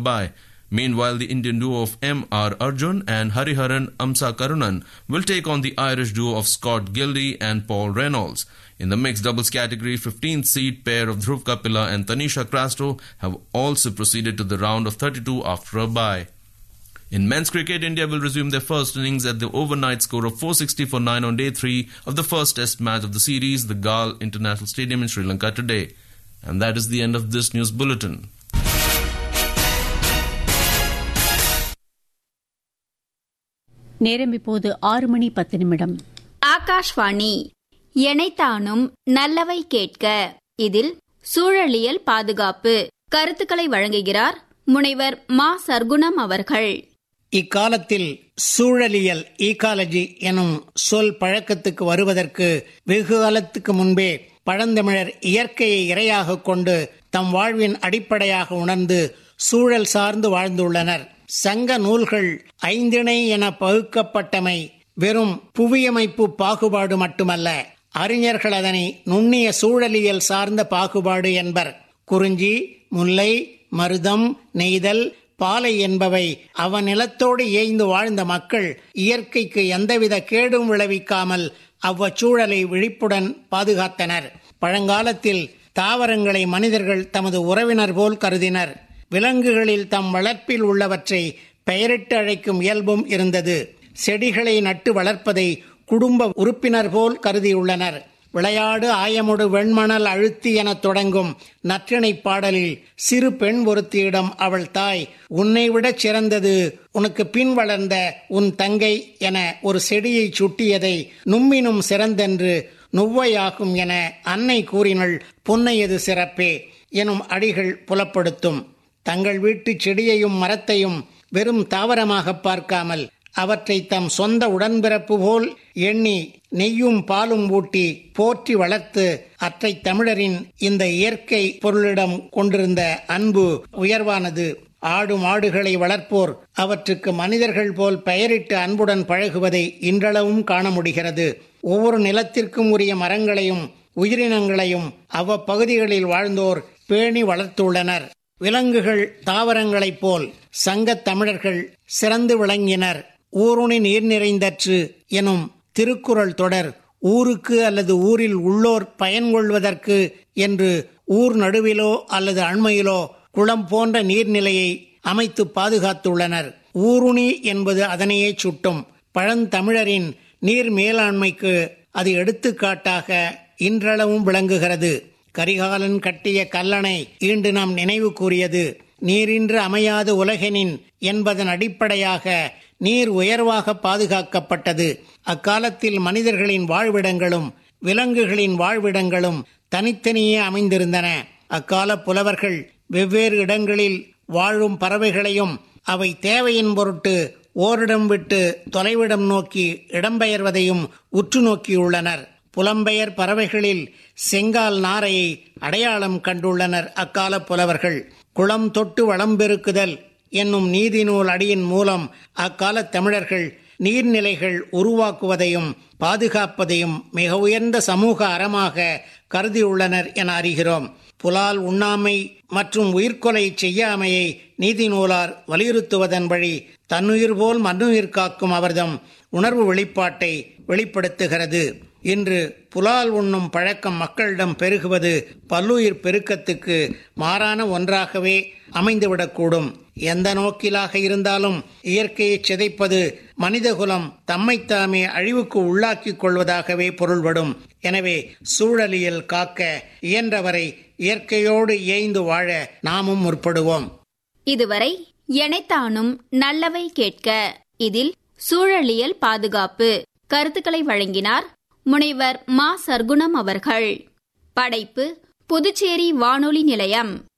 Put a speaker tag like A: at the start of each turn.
A: by. Meanwhile, the Indian duo of M.R. Arjun and Hariharan Amsa Karunan will take on the Irish duo of Scott Gildy and Paul Reynolds. In the mixed doubles category, 15th seed pair of Dhruv Kapila and Tanisha Crasto have also proceeded to the round of 32 after a bye. In men's cricket, India will resume their first innings at the overnight score of 460 for 9 on day 3 of the first test match of the series, the Gal International Stadium in Sri Lanka today. And that is the end of this news bulletin.
B: நேரம் இப்போது ஆறு மணி பத்து நிமிடம்
C: ஆகாஷ்வாணி எனைத்தானும் நல்லவை கேட்க இதில் சூழலியல் பாதுகாப்பு கருத்துக்களை வழங்குகிறார் முனைவர் மா சர்க்குணம் அவர்கள்
D: இக்காலத்தில் சூழலியல் ஈகாலஜி எனும் சொல் பழக்கத்துக்கு வருவதற்கு வெகு காலத்துக்கு முன்பே பழந்தமிழர் இயற்கையை இரையாக கொண்டு தம் வாழ்வின் அடிப்படையாக உணர்ந்து சூழல் சார்ந்து வாழ்ந்துள்ளனர் சங்க நூல்கள் ஐந்திணை என பகுக்கப்பட்டமை வெறும் புவியமைப்பு பாகுபாடு மட்டுமல்ல அறிஞர்கள் அதனை நுண்ணிய சூழலியல் சார்ந்த பாகுபாடு என்பர் குறிஞ்சி முல்லை மருதம் நெய்தல் பாலை என்பவை அவன் நிலத்தோடு ஏய்ந்து வாழ்ந்த மக்கள் இயற்கைக்கு எந்தவித கேடும் விளைவிக்காமல் அவ்வச்சூழலை விழிப்புடன் பாதுகாத்தனர் பழங்காலத்தில் தாவரங்களை மனிதர்கள் தமது உறவினர் போல் கருதினர் விலங்குகளில் தம் வளர்ப்பில் உள்ளவற்றை பெயரிட்டு அழைக்கும் இயல்பும் இருந்தது செடிகளை நட்டு வளர்ப்பதை குடும்ப உறுப்பினர் போல் கருதியுள்ளனர் விளையாடு ஆயமுடு வெண்மணல் அழுத்தி எனத் தொடங்கும் நற்றிணை பாடலில் சிறு பெண் ஒருத்தியிடம் அவள் தாய் உன்னை விடச் சிறந்தது உனக்கு பின் வளர்ந்த உன் தங்கை என ஒரு செடியை சுட்டியதை நும்மினும் சிறந்தென்று நுவ்வையாகும் என அன்னை கூறினள் பொன்னையது சிறப்பே எனும் அடிகள் புலப்படுத்தும் தங்கள் வீட்டு செடியையும் மரத்தையும் வெறும் தாவரமாக பார்க்காமல் அவற்றை தம் சொந்த உடன்பிறப்பு போல் எண்ணி நெய்யும் பாலும் ஊட்டி போற்றி வளர்த்து அற்றை தமிழரின் இந்த இயற்கை பொருளிடம் கொண்டிருந்த அன்பு உயர்வானது ஆடு மாடுகளை வளர்ப்போர் அவற்றுக்கு மனிதர்கள் போல் பெயரிட்டு அன்புடன் பழகுவதை இன்றளவும் காண முடிகிறது ஒவ்வொரு நிலத்திற்கும் உரிய மரங்களையும் உயிரினங்களையும் அவ்வப்பகுதிகளில் வாழ்ந்தோர் பேணி வளர்த்துள்ளனர் விலங்குகள் தாவரங்களைப் போல் சங்கத் தமிழர்கள் சிறந்து விளங்கினர் ஊருணி நீர் நிறைந்தற்று எனும் திருக்குறள் தொடர் ஊருக்கு அல்லது ஊரில் உள்ளோர் பயன் கொள்வதற்கு என்று ஊர் நடுவிலோ அல்லது அண்மையிலோ குளம் போன்ற நீர்நிலையை அமைத்து பாதுகாத்துள்ளனர் ஊருணி என்பது அதனையே சுட்டும் பழந்தமிழரின் நீர் மேலாண்மைக்கு அது எடுத்துக்காட்டாக இன்றளவும் விளங்குகிறது கரிகாலன் கட்டிய கல்லணை ஈண்டு நாம் நினைவு கூறியது நீரின்று அமையாது உலகெனின் என்பதன் அடிப்படையாக நீர் உயர்வாக பாதுகாக்கப்பட்டது அக்காலத்தில் மனிதர்களின் வாழ்விடங்களும் விலங்குகளின் வாழ்விடங்களும் தனித்தனியே அமைந்திருந்தன அக்கால புலவர்கள் வெவ்வேறு இடங்களில் வாழும் பறவைகளையும் அவை தேவையின் பொருட்டு ஓரிடம் விட்டு தொலைவிடம் நோக்கி இடம்பெயர்வதையும் உற்று நோக்கியுள்ளனர் புலம்பெயர் பறவைகளில் செங்கால் நாரையை அடையாளம் கண்டுள்ளனர் அக்கால புலவர்கள் குளம் தொட்டு வளம் பெருக்குதல் என்னும் நீதி நூல் அடியின் மூலம் அக்கால தமிழர்கள் நீர்நிலைகள் உருவாக்குவதையும் பாதுகாப்பதையும் மிக உயர்ந்த சமூக அறமாக கருதியுள்ளனர் என அறிகிறோம் புலால் உண்ணாமை மற்றும் உயிர்கொலை செய்யாமையை நீதி நூலார் வலியுறுத்துவதன் வழி தன்னுயிர் போல் மண்ணுயிர் காக்கும் அவர்தம் உணர்வு வெளிப்பாட்டை வெளிப்படுத்துகிறது இன்று புலால் உண்ணும் பழக்கம் மக்களிடம் பெருகுவது பல்லுயிர் பெருக்கத்துக்கு மாறான ஒன்றாகவே அமைந்துவிடக்கூடும் எந்த நோக்கிலாக இருந்தாலும் இயற்கையை சிதைப்பது மனிதகுலம் தம்மைத்தாமே அழிவுக்கு உள்ளாக்கிக் கொள்வதாகவே பொருள்படும் எனவே சூழலியல் காக்க இயன்றவரை இயற்கையோடு இயைந்து வாழ நாமும் முற்படுவோம்
C: இதுவரை எனைத்தானும் நல்லவை கேட்க இதில் சூழலியல் பாதுகாப்பு கருத்துக்களை வழங்கினார் முனைவர் மா சர்க்குணம் அவர்கள் படைப்பு புதுச்சேரி வானொலி நிலையம்